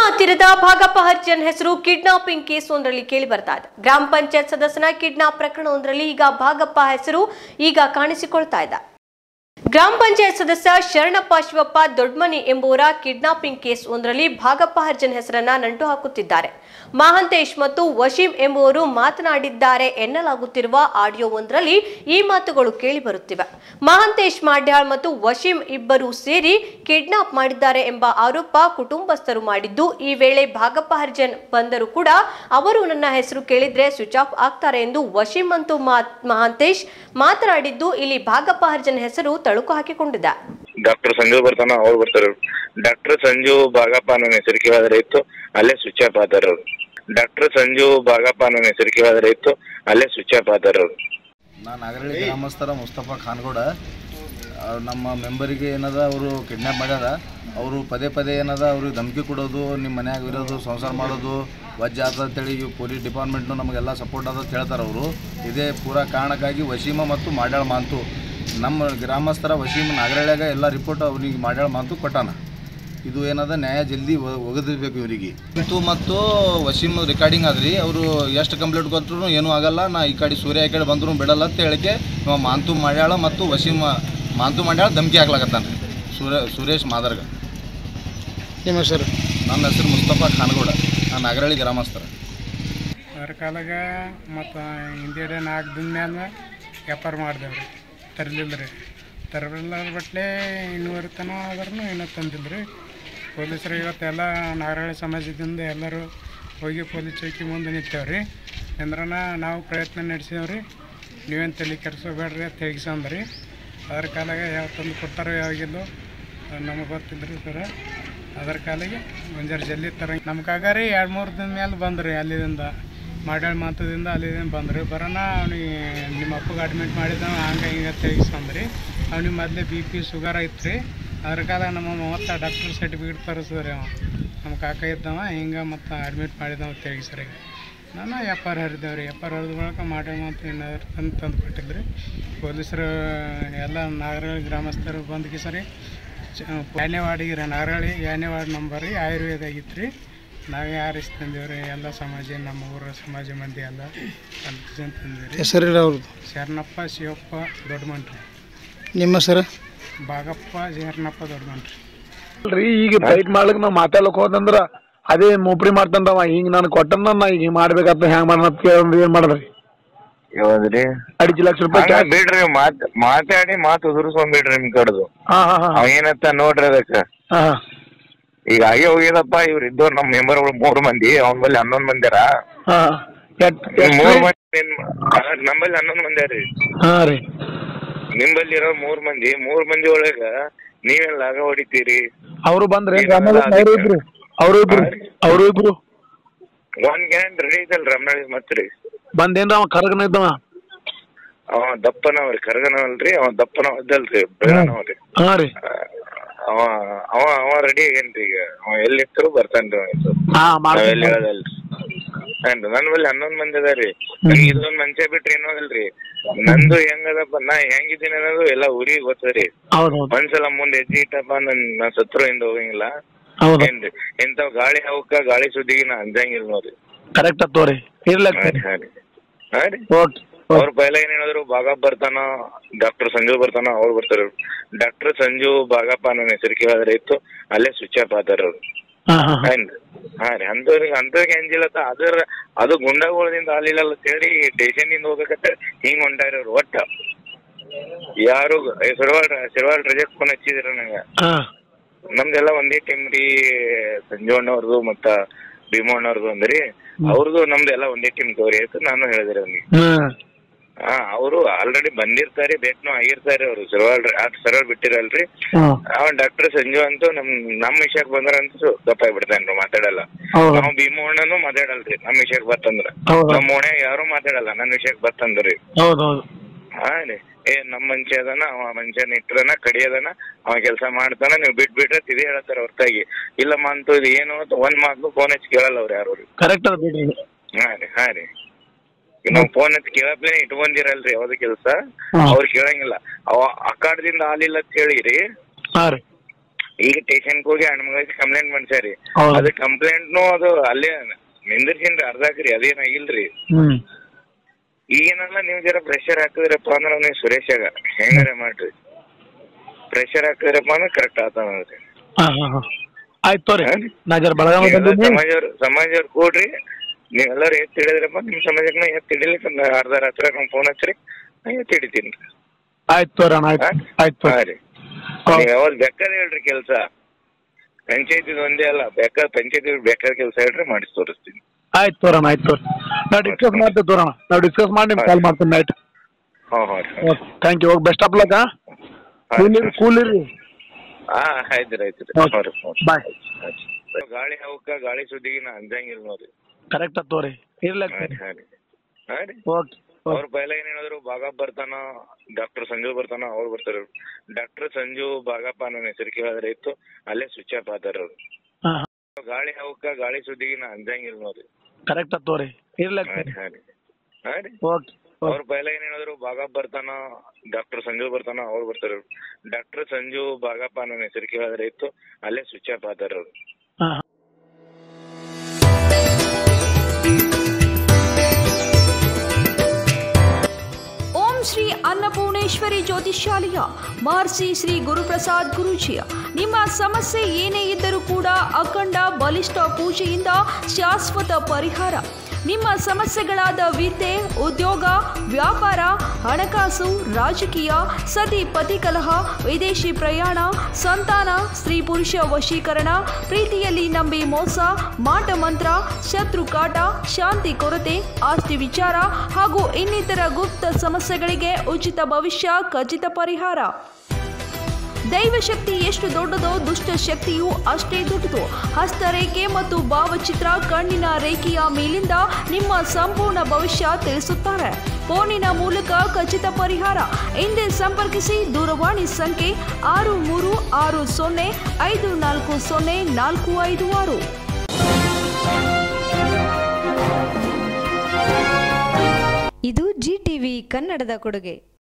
ಹತ್ತಿರದ ಭಾಗಪ್ಪ ಹರ್ಜನ್ ಹೆಸರು kidnapping case ಒಂದರಲ್ಲಿ ಕೇಳಿ ಬರ್ತಾ ಇದೆ ಗ್ರಾಮ ಪಂಚಾಯತ್ ಸದಸ್ಯನ ಕಿಡ್ನಾಪ್ ಪ್ರಕರಣವೊಂದರಲ್ಲಿ ಈಗ ಭಾಗಪ್ಪ ಹೆಸರು ಈಗ ಕಾಣಿಸಿಕೊಳ್ತಾ ಇದೆ ಗ್ರಾಮ ಪಂಚಾಯತ್ ಸದಸ್ಯ ಶರಣಪ್ಪ ಶಿವಪ್ಪ ದೊಡ್ಮನಿ ಎಂಬುವರ ಕಿಡ್ನಾಪಿಂಗ್ ಕೇಸ್ ಒಂದರಲ್ಲಿ ಭಾಗಪ್ಪ ಹರ್ಜನ್ ಹೆಸರನ್ನ ನಂಟು ಹಾಕುತ್ತಿದ್ದಾರೆ ಮಹಾಂತೇಶ್ ಮತ್ತು ವಶೀಂ ಎಂಬುವರು ಮಾತನಾಡಿದ್ದಾರೆ ಎನ್ನಲಾಗುತ್ತಿರುವ ಆಡಿಯೋ ಒಂದರಲ್ಲಿ ಈ ಮಾತುಗಳು ಕೇಳಿ ಬರುತ್ತಿವೆ ಮಹಾಂತೇಶ್ ಮಾಡ್ಯಾಳ್ ಮತ್ತು ವಶೀಂ ಇಬ್ಬರು ಸೇರಿ ಕಿಡ್ನಾಪ್ ಮಾಡಿದ್ದಾರೆ ಎಂಬ ಆರೋಪ ಕುಟುಂಬಸ್ಥರು ಮಾಡಿದ್ದು ಈ ವೇಳೆ ಭಾಗಪ್ಪ ಹರ್ಜನ್ ಬಂದರೂ ಕೂಡ ಅವರು ನನ್ನ ಹೆಸರು ಕೇಳಿದ್ರೆ ಸ್ವಿಚ್ ಆಫ್ ಆಗ್ತಾರೆ ಎಂದು ವಶೀಂ ಮತ್ತು ಮಾ- ಮಹಾಂತೇಶ್ ಮಾತನಾಡಿದ್ದು ಇಲ್ಲಿ ಭಾಗಪ್ಪ ಹರ್ಜನ್ ಹೆಸರು ತಳುಕು ಹಾಕಿಕೊಂಡಿದೆ ಡಾಕ್ಟರ್ ಸಂಜು ಬರ್ತಾನ ಅವ್ರು ಬರ್ತಾರೆ ಡಾಕ್ಟರ್ ಸಂಜು ಬಾಗಪ್ಪ ನನ್ನ ಹೆಸರು ಕೇಳಿದ್ರೆ ಇತ್ತು ಅಲ್ಲೇ ಸ್ವಿಚ್ ಆಫ್ ಆತಾರ ಅವ್ರು ಡಾಕ್ಟರ್ ಸಂಜು ಬಾಗಪ್ಪ ನನ್ನ ಹೆಸರು ಕೇಳಿದ್ರೆ ಇತ್ತು ಅಲ್ಲೇ ಸ್ವಿಚ್ ಆಫ್ ಆತಾರ ಅವ್ರು ನಾನು ನಾಗರಳ್ಳಿ ಗ್ರಾಮಸ್ಥರ ಮುಸ್ತಫಾ ಖಾನ್ಗೌಡ ಅವ್ರು ನಮ್ಮ ಮೆಂಬರಿಗೆ ಏನದ ಅವರು ಕಿಡ್ನ್ಯಾಪ್ ಮಾಡ್ಯಾರ ಅವರು ಪದೇ ಪದೇ ಏನದ ಅವ್ರಿಗೆ ಧಮಕಿ ಕೊಡೋದು ನಿಮ್ಮ ಮನ್ಯಾಗ ಇರೋದು ಸಂಸಾರ ಮಾಡೋದು ವಜ್ಜೆ ಆತ ಅಂತೇಳಿ ಈ ಪೊಲೀಸ್ ಡಿಪಾರ್ಟ್ಮೆಂಟ್ನು ನಮಗೆಲ್ಲ ಸಪೋರ್ಟ್ ಅದ ಅಂತ ಹೇಳ್ತಾರೆ ಅವರು ಇದೇ ಪೂರಾ ಕಾರಣಕ್ಕಾಗಿ ವಶೀಮ ಮತ್ತು ಮಾಡ್ಯಾಳ ಮಾಂತು ನಮ್ಮ ಗ್ರಾಮಸ್ಥರ ವಶೀಮ ನಾಗರಳ್ಯಾಗ ಎಲ್ಲ ರಿಪೋರ್ಟ್ ಅವ್ರಿಗೆ ಮಾಡ್ಯಾಳ ಮಾಂತು ಕೊಟ್ಟಾನ ಇದು ಏನದ ನ್ಯಾಯ ಜಲ್ದಿ ಒ- ಒಗದಿರ್ಬೇಕು ಇವರಿಗೆ ಮತ್ತು ಮತ್ತು ವಶೀಮ್ ರೆಕಾರ್ಡಿಂಗ್ ಆದ್ರಿ ಅವರು ಎಷ್ಟು ಕಂಪ್ಲೇಂಟ್ ಕೊಟ್ಟರು ಏನೂ ಆಗಲ್ಲ ನಾ ಈ ಕಡೆ ಸೂರ್ಯ ಈ ಕಡೆ ಬಂದ್ರು ಬಿಡಲ್ಲ ಅಂತ ಹೇಳಿಕೆ ಇವ ಮಾಂತು ಮಾಡ್ಯಾಳ ಮತ್ತು ವಶೀಮ್ ಮಾಂತು ಮಾಡ್ಯಾಳ ಧಮಕಿ ಹಾಕ್ಲಾಕತ್ತಾನ ಸೂರ್ಯ ಸುರೇಶ್ ಮಾದರ್ಗ ನಿಮ್ಮ ಹೆಸರು ನನ್ನ ಹೆಸರು ಮುಸ್ತಫಾ ಖಾನ್ಗೌಡ ನಾನು ನಾಗರಳ್ಳಿ ಗ್ರಾಮಸ್ಥರ ಅದ್ರ ಕಾಲಾಗ ಮತ್ತು ಹಿಂದಿಡೆ ನಾಲ್ಕು ದಿನ ಮೇಲೆ ವ್ಯಾಪಾರ ಮಾಡ್ದೇವು ರೀ ತರಲಿಲ್ಲ ರೀ ತರಲಿಲ್ಲ ಬಟ್ಲೆ ಇನ್ನೂವರೆ ತನ ಆದ್ರೂ ಇನ್ನೂ ತಂದಿಲ್ಲ ರೀ ಪೊಲೀಸರು ಇವತ್ತೆಲ್ಲ ನಾಗರಹಳ್ಳಿ ಸಮಾಜದಿಂದ ಎಲ್ಲರೂ ಹೋಗಿ ಪೊಲೀಸ್ ಚೌಕಿ ಮುಂದೆ ನಿಂತೇವೆ ರೀ ಅಂದ್ರನ ನಾವು ಪ್ರಯತ್ನ ನಡೆಸಿದೇವೆ ರೀ ನೀವೇನು ತಲೆ ಕೆಡಿಸೋಬೇಡ್ರಿ ಅಂತ ತೆಗಿಸಂದ್ರಿ ಅದ್ರ ಕಾಲಾಗ ಯಾವ ತಂದು ಕೊಡ್ತಾರೋ ಯಾವಾಗಿಲ್ಲೋ ನಮಗೆ ಗೊತ್ತಿಲ್ಲ ರೀ ಸರ ಅದ್ರ ಕಾಲಿಗೆ ಒಂಜರ ಜಲ್ದಿ ತರ ನಮ್ಮ ಕಾಕ ರೀ ಎರಡು ಮೂರು ದಿನ ಮೇಲೆ ಬಂದ್ರಿ ಅಲ್ಲಿಂದ ಮಾಡ್ಯಾಳ ಮಾತದಿಂದ ಅಲ್ಲಿಂದ ಬಂದ್ರಿ ಬರೋಣ ಅವ್ನಿಗೆ ನಿಮ್ಮ ಅಪ್ಪಗೆ ಅಡ್ಮಿಟ್ ಮಾಡಿದ ಹಂಗೆ ಹಿಂಗೆ ತೆಗಿಸ್ಕೊಂಡ್ರಿ ಅವ್ನಿಗೆ ಮೊದಲೇ ಬಿ ಪಿ ಶುಗರ್ ಐತೆ ರೀ ಅದ್ರ ಕಾಲ ನಮ್ಮ ಮೂವತ್ತ ಡಾಕ್ಟರ್ ಸರ್ಟಿಫಿಕೇಟ್ ತರಿಸಿದ್ರಿ ಅವ ನಮ್ಮ ಕಾಕ ಇದ್ದವ ಹಿಂಗೆ ಮತ್ತು ಅಡ್ಮಿಟ್ ಮಾಡಿದವ ತೆಗಿಸ್ರಿ ನಾನು ವ್ಯಾಪಾರ ಹರಿದೇವೆ ರೀ ವ್ಯಾಪಾರ ಹರಿದ ಬಳಿಕ ಮಾಡ್ಯಾಳ ಮಾತು ಏನಾದ್ರು ತಂದು ತಂದು ಕೊಟ್ಟಿದ್ರಿ ಪೊಲೀಸರು ಎಲ್ಲ ನಾಗರಹಳ್ಳಿ ಗ್ರಾಮಸ್ಥರು ಬಂದು ಸರಿ ಯಾನೇ ವಾರ್ಡಿಗೆ ರೀ ನಾಗರಹಳ್ಳಿ ಯಾನೇ ವಾರ್ಡ್ ನಂಬರ್ ರೀ ಆಯುರ್ವೇದ ಆಗಿತ್ತು ರೀ ನಾವೇ ಆರಿಸಿ ತಂದೇವ್ರಿ ರೀ ಎಲ್ಲ ಸಮಾಜ ನಮ್ಮ ಊರ ಸಮಾಜ ಮಂದಿ ಎಲ್ಲ ಅಲ್ಲಿ ತಂದಿವಿ ರೀ ಹೆಸರಿಲ್ಲ ಅವ್ರದ್ದು ಶರಣಪ್ಪ ಶಿವಪ್ಪ ದೊಡ್ಡಮಂಟ್ರಿ ನಿಮ್ಮ ಹೆಸರು ಬಾಗಪ್ಪ ಶರಣಪ್ಪ ದೊಡ್ಡಮಂಟ್ರಿ ಅಲ್ರಿ ಈಗ ಟೈಟ್ ಮಾಡ್ಲಿಕ್ಕೆ ನಾವು ಮಾತಾಡ್ಲಿಕ್ಕೆ ಹೋದಂದ್ರ ಅದೇ ಮೂಪ್ರಿ ಮಾಡ್ತಾನವ ಹಿಂಗ್ ನಾನು ಕೊಟ್ಟನ ನಾ ಈಗ ಮಾಡ್ಬೇಕಂತ ಹೆಂಗ್ ಮಾಡೋಣ ಅಂತ ಕೇಳಿದ್ರೆ ಏನ್ ಮಾಡಿದ್ರಿ ಯಾವ್ದ್ರಿ ಅಡಿಚ್ ಲಕ್ಷ ರೂಪಾಯಿ ಹಂಗ ಕ್ಯಾಶ್ ಬಿಡ್ರಿ ಮಾತ್ ಮಾತಾಡಿ ಮಾತು ಉದುರಿಸ್ಕೊಂಡ್ ಬಿಡ್ರಿ ನಿಮ್ ಕಡ್ದು ಹಾ ಹಾ ಹಾ ಅವ ಏನಂತ ನೋಡ್ರಿ ಅದಕ್ಕ ಹಾ ಈಗ ಹಾಗೆ ಹೋಗ್ಯದಪ್ಪ ಇವ್ರು ಇದ್ದವ್ರು ನಮ್ಮ ಮೆಂಬರ್ಗಳು ಮೂರು ಮಂದಿ ಅವನ ಬಲ್ಲಿ ಹನ್ನೊಂದು ಮಂದಿರ ಹಾ ಎಟ್ ಮೂರು ಎಷ್ಟ್ ಮಂದಿ ನಿಮ್- ನಮ್ಮಲ್ಲಿ ಹನ್ನೊಂದು ಮಂದಿ ರೀ ಹಾ ರೀ ನಿಂಬಲ್ಲಿ ಇರೋ ಮೂರ್ ಮಂದಿ ಮೂರ್ ಮಂದಿ ಒಳಗ ನೀವೆಲ್ಲ ಆಗ ಹೊಡಿತೀರಿ ಅವರು ಬಂದ್ರಿ ಏನಲ್ಲ ಅವರು ಇಬ್ರು ಅವರು ಇಬ್ರು ಅವರು ಇಬ್ರು ಒಂದ್ ಗ್ಯಾಂಡ್ ರೆಡಿ ಐತಲ್ ರಮಣಿ ಮತ್ರಿ ಬಂದೇನ್ರ ಅವ ಕರಗನ ಇದ್ದವ ಅವ ದಪ್ಪನವ್ರಿ ಕರ್ಗನವಲ್ರಿ ಅವ ದಪ್ಪನವ ಇದ್ದಲ್ರಿ ಬೆಳನವ್ರಿ ಹಾ ರೀ ಅವ ಅವ ಅವ ರೆಡಿ ಆಗೇನ್ರಿ ಈಗ ಅವ ಎಲ್ಲಿರ್ತರು ಬರ್ತಾನ್ರಿ ಅವ ಇದು. ಹಾ ನಾವೆಲ್ಲಿ ಮಾಡ್ತೀನಿ ಹೇಳೋದಲ್ರಿ ಏನ್ರಿ ನನ್ ಬಲ್ಲಿ ಹನ್ನೊಂದ್ ಮಂದಿ ಅದಾರಿ ನಂಗೆ ಇದೊಂದ್ ಮನ್ಸೆ ಬಿಟ್ರಿ ಏನೋ ಅಲ್ರಿ ನಂದು ಹೆಂಗದಪ್ಪ ನಾ ಹೆಂಗಿದ್ದೀನಿ ಅನ್ನೋದು ಎಲ್ಲ ಊರಿಗೆ ಗೊತ್ತರಿ ಹೌದು ಹೌದು ಒಂದ್ಸಲ ಮುಂದೆ ಹೆಜ್ಜೆ ಇಟ್ಟಪ್ಪ ನನ್ ನಾ ಸತ್ರು ಹಿಂದ ಹೋಗಂಗಿಲ್ಲ ಹೌದು ಏನ್ರಿ ಇಂಥವ್ ಗಾಳಿ ಅವಕ್ಕ ಗಾಳಿ ಸುದ್ದಿಗೆ ನಾ ಅಂಜಂಗಿಲ್ಲ ನೋಡ್ರಿ ಕರೆಕ್ಟ್ ತೋರಿ ಇರ್ಲಕ್ಕ ಹಾ ರೀ, ಹಾ ರೀ ಹಾ ರೀ ಓಕೆ ಅವ್ರ ಪೈಲ ಏನ್ ಹೇಳಿದ್ರು ಬಾಗಪ್ಪ ಬರ್ತಾನ ಡಾಕ್ಟರ್ ಸಂಜು ಬರ್ತಾನ ಅವ್ರು ಬರ್ತಾರ ಡಾಕ್ಟರ್ ಸಂಜು ಬಾಗಪ್ಪ ನನ್ನ ಹೆಸರು ಕೇಳಿದ್ರೆ ಇತ್ತು ಅಲ್ಲೇ ಸ್ವಿಚ್ ಆಫ್ ಆತಾರ ಅವ್ರು ಹಾ ಹಾ ಹಾ. ಏನ್ರಿ ಹಾ ರೀ ಅಂತವ್ರಿಗೆ ಅಂತವ್ರಿಗೆ ಅಂಜಿಲ್ಲತ್ತ ಅದರ ಅದು ಗುಂಡಾಗೋಳದಿಂದ ಅಲ್ಲಿಲ್ಲ ಹೇಳಿ ಸ್ಟೇಷನ್ ಇಂದ ಹೋಗ್ಬೇಕಂತ ಹಿಂಗ್ ಹೊಂಟಾರ ಅವ್ರು ಒಟ್ಟ ಯಾರು ಶಿರ್ವಾಳ್ ಶಿರ್ವಾಳ್ ರಜಕ್ ಫೋನ್ ಹಚ್ಚಿದ್ರ ನಂಗ ಹಾ ನಮ್ದೆಲ್ಲ ಒಂದೇ ಟೀಮ್ ರೀ ಸಂಜು ಅಣ್ಣವ್ರದ್ದು ಮತ್ತ ಭೀಮು ಅಣ್ಣವ್ರದ್ದು ಅಂದ್ರಿ ಅವ್ರದ್ದು ನಮ್ದೆಲ್ಲ ಒಂದೇ ಟೀಮ್ ತಗೋರಿ ಅಂತ ನಾನು ಹೇಳಿದ್ರಿ ಅವ್ನಿಗೆ ಹ್ಮ್ ಹಾ ಅವರು ಆಲ್ರೆಡಿ ಬಂದಿರ್ತಾರೆ ಬೇಟ್ನು ಆಗಿರ್ತಾರೆ ಅವರು ಸರ್ವಲ್ ಸರ್ವಲ್ ಬಿಟ್ಟಿರಲ್ರಿ ಹ್ಮ್ ಅವ ಡಾಕ್ಟರ್ ಸಂಜು ಅಂತೂ ನಮ್ ನಮ್ ವಿಷಯಕ್ ಬಂದ್ರ ಅಂತೂ ಗಪ್ಪ ಬಿಡ್ತಾನ್ರಿ ಮಾತಾಡಲ್ಲ ಹೌದು ನಾವ್ ಭೀಮು ಅಣ್ಣನು ಮಾತಾಡಲ್ರಿ ನಮ್ ವಿಷಯಕ್ ಬರ್ತಂದ್ರ ಹೌದು ನಮ್ ಓಣ್ಯಾಗ ಯಾರು ಮಾತಾಡಲ್ಲ ನನ್ ವಿಷಯಕ್ ಬರ್ತಂದ್ರಿ ಹೌದು ಹೌದು ಹಾ ರೀ ಏ ನಮ್ ಮನುಷ್ಯ ಅದನ ಅವ ಮನುಷ್ಯನ ಇಟ್ರನ ಕಡಿಯದನ ಅವ ಕೆಲಸ ಮಾಡ್ತಾನ ನೀವು ಬಿಟ್ ಬಿಟ್ರೆ ತಿಳಿ ಹೇಳತ್ತಾರ ಹೊರ್ತಾಗಿ ಇಲ್ಲಮ್ಮ ಅಂತೂ ಇದು ಏನು ಅಂತ ಒಂದ್ ಮಾತು ಫೋನ್ ಹಚ್ಚಿ ಕೇಳಲ್ಲ ಅವ್ರು ಯಾರು ಕರೆಕ್ಟ್ ಅದ ಬಿಡ್ರಿ ಹಾ ರೀ ಹಾ ರೀ ಈಗ ನಾವ್ ಫೋನ್ ಹಚ್ಚಿ ಕೇಳಪ್ಲೇನೆ ಇಟ್ಕೊಂಡಿರಲ್ರಿ ಯಾವ್ದು ಕೆಲಸ ಹಾ. ಅವ್ರು ಕೇಳಂಗಿಲ್ಲ ಅವ ಅಕಾಡದಿಂದ ಆಲಿಲ್ಲ ಅಂತ ಹೇಳಿರಿ ಹಾ ರೀ ಈಗ ಸ್ಟೇಷನ್ಗೆ ಹೋಗಿ ಹಣ್ಮಗಳಿಗೆ ಕಂಪ್ಲೇಂಟ್ ಮಾಡ್ಸ್ಯಾರಿ ಹೌದು. ಅದು ಕಂಪ್ಲೇಂಟ್ನು ಅದು ಅಲ್ಲೇ ನಿಂದಿರ್ಸಿನ್ರಿ ಅರ್ಧಾಕ್ರಿ ಅದೇನಾಗಿಲ್ರಿ ಹ್ಮ್ ಈಗೇನಲ್ಲ ನೀವು ಜರ ಪ್ರೆಷರ್ ಹಾಕಿದ್ರಪ್ಪ ಅಂದ್ರೆ ನೀವು ಸುರೇಶಾಗ ಹೆಂಗಾರ ಮಾಡ್ರಿ ಪ್ರೆಷರ್ ಹಾಕಿದ್ರಪ್ಪ ಅಂದ್ರೆ ಕರೆಕ್ಟ್ ಆತ ನೋಡ್ರಿ ಹಾ ಹಾ ಹಾ ಆಯ್ತು ತೋರಿ ಹಾ? ನಾ ಜರ ಬೆಳಗಾವಿ ನೀವೆಲ್ಲ ಬಂದಿದ್ದೀನಿ ಸಮಾಜವ್ರು ಸಮಾಜವ್ರು ಕೂಡ್ರಿ ನೀವೆಲ್ಲರೂ ಎತ್ತಿ ಹಿಡಿದ್ರಪ್ಪ ನಿಮ್ಮ ಸಮಾಜಕ್ಕೆ ನಾ ಎತ್ತಿ ಹಿಡಿಲಿಕ್ಕೆ ನಾ ಅರ್ಧ ರಾತ್ರಿ ನಂಗೆ ಫೋನ್ ಹಚ್ಚ್ರಿ ನಾ ಎತ್ತಿ ಹಿಡಿತೀನಿ ಆಯ್ತು ತೋರಿ ಅಣ್ಣ ಆಯ್ತು ಆಯ್ತು ಹಾ ತೋರಿ ರೀ ನೀವು ಯಾವ್ದು ಬೇಕಾದ್ರೆ ಹೇಳ್ರಿ ಕೆಲಸ ಪಂಚಾಯತಿದು ಒಂದೇ ಅಲ್ಲ ಬೇಕಾದ ಪಂಚಾಯತಿ ಬೇಕಾದ ಕೆಲಸ ಹೇಳ್ರಿ ಮಾಡಿಸಿ ತೋರಿಸ್ತೀನಿ ಆಯ್ತು ತೋರಣ ಆಯ್ತು ತೋರಿ ನಾವು ಡಿಸ್ಕಸ್ ಮಾಡ್ತೀವಿ ತೋರಣ ನಾವು ಡಿಸ್ಕಸ್ ಮಾಡಿ ನಿಮ್ಗೆ ಕಾಲ್ ಮಾಡ್ತೀನಿ ನೈಟ್ ಹಾಂ ಹಾಂ ರೀ okay thank you okay best of luck ಕೂಲಿರಿ ಕೂಲಿರಿ ಹಾ ಆಯ್ತು ರೀ ಆಯ್ತು ರೀ Okay. ಹ್ಞೂ ರೀ ಹ್ಞೂ ರೀ. ಬಾಯ್ ಆಯ್ತು. ಗಾಳಿ ಅವಕ್ಕ ಗಾಳಿ ಸುದ್ದಿಗೆ ನಾ ಅಂಜಂಗಿಲ್ಲ ನೋಡ್ರಿ ಕರೆಕ್ಟ್ ತೋರಿ ಇರ್ಲಕ್ಕ ಹಾ ರೀ ಹಾ ರೀ ಹಾ ರೀ ಓಕೆ ಅವ್ರ ಪೈಲ ಏನ್ ಹೇಳಿದ್ರು ಬಾಗಪ್ಪ ಬರ್ತಾನ ಡಾಕ್ಟರ್ ಸಂಜು ಬರ್ತಾನ ಅವ್ರು ಬರ್ತಾರ ಡಾಕ್ಟರ್ ಸಂಜು ಬಾಗಪ್ಪ ನನ್ನ ಹೆಸರು ಕೇಳಿದ್ರೆ ಇತ್ತು ಅಲ್ಲೇ ಸ್ವಿಚ್ ಆಫ್ ಆತಾರ ಅವ್ರು ಹಾಂ ಗಾಳಿ ಅವಕ್ಕ ಗಾಳಿ ಸುದ್ದಿಗೆ ನಾ ಅಂಜಂಗಿಲ್ಲ ನೋಡ್ರಿ ಕರೆಕ್ಟ್ ತೋರಿ ಇರ್ಲಕ್ಕ ಹಾ ರೀ ಹಾ ರೀ ಹಾ ರೀ ಓಕೆ ಅವ್ರ ಪೈಲ ಏನ್ ಹೇಳಿದ್ರು ಬಾಗಪ್ಪ ಬರ್ತಾನ ಡಾಕ್ಟರ್ ಸಂಜು ಬರ್ತಾನ ಅವ್ರು ಬರ್ತಾರ ಡಾಕ್ಟರ್ ಸಂಜು ಬಾಗಪ್ಪ ನನ್ನ ಹೆಸರು ಕೇಳಿದ್ರೆ ಇತ್ತು ಅಲ್ಲೇ ಸ್ವಿಚ್ ಆಫ್ ಆತಾರ ಅವ್ರು ಹಾಂ ಓಂ ಶ್ರೀ ಅನ್ನಪೂರ್ಣೇಶ್ವರಿ ಜ್ಯೋತಿಷ್ಯಾಲಯ ಮಹರ್ಷಿ ಶ್ರೀ ಗುರುಪ್ರಸಾದ್ ಗುರೂಜಿಯ ನಿಮ್ಮ ಸಮಸ್ಯೆ ಏನೇ ಇದ್ದರೂ ಕೂಡ ಅಖಂಡ ಬಲಿಷ್ಠ ಪೂಜೆಯಿಂದ ಶಾಶ್ವತ ಪರಿಹಾರ ನಿಮ್ಮ ಸಮಸ್ಯೆಗಳಾದ ವಿದ್ಯೆ ಉದ್ಯೋಗ ವ್ಯಾಪಾರ ಹಣಕಾಸು ರಾಜಕೀಯ ಸತಿ ಪತಿ ಕಲಹ ವಿದೇಶಿ ಪ್ರಯಾಣ ಸಂತಾನ ಸ್ತ್ರೀ ಪುರುಷ ವಶೀಕರಣ ಪ್ರೀತಿಯಲ್ಲಿ ನಂಬಿ ಮೋಸ ಮಾಟ ಮಂತ್ರ ಶತ್ರು ಕಾಟ ಶಾಂತಿ ಕೊರತೆ ಆಸ್ತಿ ವಿಚಾರ ಹಾಗೂ ಇನ್ನಿತರ ಗುಪ್ತ ಸಮಸ್ಯೆಗಳಿಗೆ ಉಚಿತ ಭವಿಷ್ಯ ಖಚಿತ ಪರಿಹಾರ ದೈವಶಕ್ತಿ ಎಷ್ಟು ದೊಡ್ಡದೋ ದುಷ್ಟ ಶಕ್ತಿಯು ಅಷ್ಟೇ ದೊಡ್ಡದು ಹಸ್ತರೇಖೆ ಮತ್ತು ಭಾವಚಿತ್ರ ಕಣ್ಣಿನ ರೇಖೆಯ ಮೇಲಿಂದ ನಿಮ್ಮ ಸಂಪೂರ್ಣ ಭವಿಷ್ಯ ತಿಳಿಸುತ್ತಾರೆ ಫೋನಿನ ಮೂಲಕ ಖಚಿತ ಪರಿಹಾರ ಹಿಂದೆ ಸಂಪರ್ಕಿಸಿ ದೂರವಾಣಿ ಸಂಖ್ಯೆ ಆರು ಮೂರು ಆರು ಸೊನ್ನೆ ಐದು ನಾಲ್ಕು ಸೊನ್ನೆ ನಾಲ್ಕು ಐದು ಆರು ಇದು ಜಿ ಟಿವಿ ಕನ್ನಡದ ಕೊಡುಗೆ